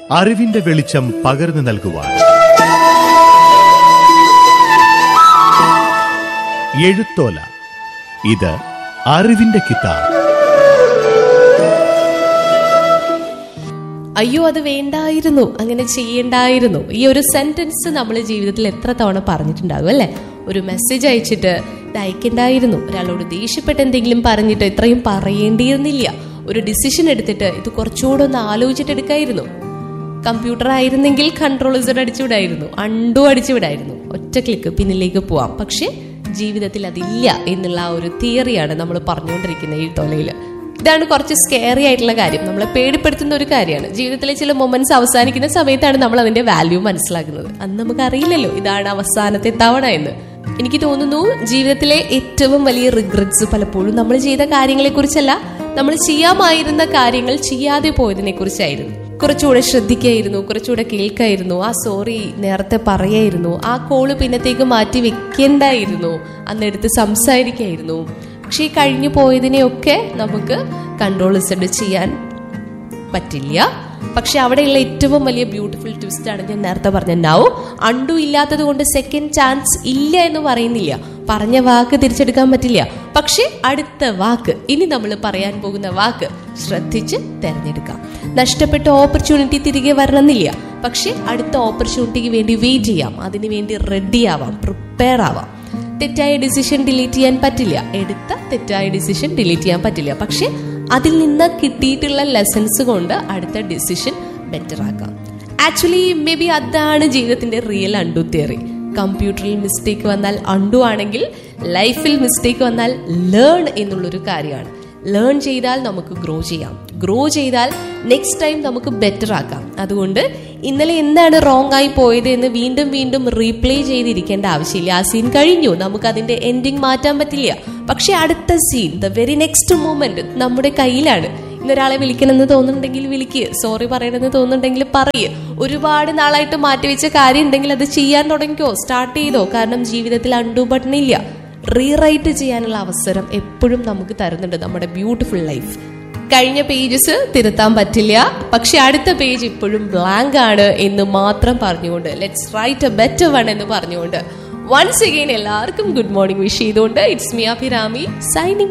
അറിവിന്റെ വെളിച്ചം പകർന്നു നൽകുവാൻ എഴുത്തോല ഇത് അറിവിന്റെ കിതാബ് അയ്യോ അത് വേണ്ടായിരുന്നു അങ്ങനെ ചെയ്യേണ്ടായിരുന്നു ഈ ഒരു സെന്റൻസ് നമ്മൾ ജീവിതത്തിൽ എത്ര തവണ പറഞ്ഞിട്ടുണ്ടാകും അല്ലെ ഒരു മെസ്സേജ് അയച്ചിട്ട് ഇത് അയക്കണ്ടായിരുന്നു ഒരാളോട് ദേഷ്യപ്പെട്ട് എന്തെങ്കിലും പറഞ്ഞിട്ട് ഇത്രയും പറയേണ്ടിയിരുന്നില്ല ഒരു ഡിസിഷൻ എടുത്തിട്ട് ഇത് കുറച്ചുകൂടെ ഒന്ന് ആലോചിച്ചിട്ട് എടുക്കായിരുന്നു കമ്പ്യൂട്ടർ ആയിരുന്നെങ്കിൽ കൺട്രോൾ ഇസഡ് അടിച്ചുവിടായിരുന്നു അണ്ടു അടിച്ചുവിടായിരുന്നു ഒറ്റ ക്ലിക്ക് പിന്നിലേക്ക് പോവാം പക്ഷെ ജീവിതത്തിൽ അതില്ല എന്നുള്ള ആ ഒരു തിയറിയാണ് നമ്മൾ പറഞ്ഞുകൊണ്ടിരിക്കുന്ന ഈ തൊലയില് ഇതാണ് കുറച്ച് സ്കേറി ആയിട്ടുള്ള കാര്യം നമ്മളെ പേടിപ്പെടുത്തുന്ന ഒരു കാര്യമാണ് ജീവിതത്തിലെ ചില മൊമെന്റ്സ് അവസാനിക്കുന്ന സമയത്താണ് നമ്മൾ അതിന്റെ വാല്യൂ മനസ്സിലാക്കുന്നത് അന്ന് നമുക്ക് അറിയില്ലല്ലോ ഇതാണ് അവസാനത്തെ തവണ എന്ന് എനിക്ക് തോന്നുന്നു ജീവിതത്തിലെ ഏറ്റവും വലിയ റിഗ്രറ്റ്സ് പലപ്പോഴും നമ്മൾ ചെയ്ത കാര്യങ്ങളെ കുറിച്ചല്ല നമ്മൾ ചെയ്യാമായിരുന്ന കാര്യങ്ങൾ ചെയ്യാതെ പോയതിനെ കുറിച്ചായിരുന്നു കുറച്ചുകൂടെ ശ്രദ്ധിക്കായിരുന്നു കുറച്ചുകൂടെ കേൾക്കായിരുന്നു ആ സോറി നേരത്തെ പറയായിരുന്നു ആ കോള് പിന്നത്തേക്ക് മാറ്റി വെക്കേണ്ടായിരുന്നു അന്നെടുത്ത് സംസാരിക്കായിരുന്നു പക്ഷേ ഈ കഴിഞ്ഞു പോയതിനെയൊക്കെ നമുക്ക് കൺട്രോൾ ഇസഡ് ചെയ്യാൻ പറ്റില്ല പക്ഷെ അവിടെയുള്ള ഏറ്റവും വലിയ ബ്യൂട്ടിഫുൾ ട്വിസ്റ്റ് ആണ് ഞാൻ നേരത്തെ പറഞ്ഞ നൗ അണ്ടു ഇല്ലാത്തത് കൊണ്ട് സെക്കൻഡ് ചാൻസ് ഇല്ല എന്ന് പറയുന്നില്ല പറഞ്ഞ വാക്ക് തിരിച്ചെടുക്കാൻ പറ്റില്ല പക്ഷെ അടുത്ത വാക്ക് ഇനി നമ്മൾ പറയാൻ പോകുന്ന വാക്ക് ശ്രദ്ധിച്ച് തെരഞ്ഞെടുക്കാം നഷ്ടപ്പെട്ട ഓപ്പർച്യൂണിറ്റി തിരികെ വരണമെന്നില്ല പക്ഷെ അടുത്ത ഓപ്പർച്യൂണിറ്റിക്ക് വേണ്ടി വെയിറ്റ് ചെയ്യാം അതിനു വേണ്ടി റെഡി ആവാം പ്രിപ്പയർ ആവാം തെറ്റായ ഡിസിഷൻ ഡിലീറ്റ് ചെയ്യാൻ പറ്റില്ല എടുത്ത തെറ്റായ ഡിസിഷൻ ഡിലീറ്റ് ചെയ്യാൻ പറ്റില്ല പക്ഷെ അതിൽ നിന്ന് കിട്ടിയിട്ടുള്ള ലെസൺസ് കൊണ്ട് അടുത്ത ഡിസിഷൻ ബെറ്റർ ആക്കാം ആക്ച്വലി മേ ബി അതാണ് ജീവിതത്തിന്റെ റിയൽ അണ്ടു തിയറി കമ്പ്യൂട്ടറിൽ മിസ്റ്റേക്ക് വന്നാൽ അണ്ടു ആണെങ്കിൽ ലൈഫിൽ മിസ്റ്റേക്ക് വന്നാൽ ലേൺ എന്നുള്ളൊരു കാര്യമാണ് ലേൺ ചെയ്താൽ നമുക്ക് ഗ്രോ ചെയ്യാം ഗ്രോ ചെയ്താൽ നെക്സ്റ്റ് ടൈം നമുക്ക് ബെറ്റർ ആക്കാം അതുകൊണ്ട് ഇന്നലെ എന്താണ് റോങ് ആയി പോയത് എന്ന് വീണ്ടും വീണ്ടും റീപ്ലേ ചെയ്തിരിക്കേണ്ട ആവശ്യമില്ല ആ സീൻ കഴിഞ്ഞു നമുക്ക് അതിന്റെ എൻഡിങ് മാറ്റാൻ പറ്റില്ല പക്ഷെ അടുത്ത scene the very next moment നമ്മുടെ കയ്യിലാണ് ഇന്നൊരാളെ വിളിക്കണമെന്ന് തോന്നുന്നുണ്ടെങ്കിൽ വിളിക്കുക സോറി പറയണമെന്ന് തോന്നുന്നുണ്ടെങ്കിൽ പറയുക ഒരുപാട് നാളായിട്ട് മാറ്റിവെച്ച കാര്യം ഉണ്ടെങ്കിൽ അത് ചെയ്യാൻ തുടങ്ങിക്കോ സ്റ്റാർട്ട് ചെയ്തോ കാരണം ജീവിതത്തിൽ അണ്ടു ബട്ടൺ ഇല്ല റീറൈറ്റ് ചെയ്യാനുള്ള അവസരം എപ്പോഴും നമുക്ക് തരുന്നുണ്ട് നമ്മുടെ ബ്യൂട്ടിഫുൾ ലൈഫ് കഴിഞ്ഞ പേജസ് തിരുത്താൻ പറ്റില്ല പക്ഷെ അടുത്ത പേജ് ഇപ്പോഴും ബ്ലാങ്ക് ആണ് എന്ന് മാത്രം പറഞ്ഞുകൊണ്ട് let's write a better one എന്ന് പറഞ്ഞുകൊണ്ട് വൺസ് അഗെയിൻ എല്ലാവർക്കും ഗുഡ് മോർണിംഗ് വിഷ് ചെയ്തുകൊണ്ട് ഇറ്റ്സ് മി അഭിരാമി സൈനിങ്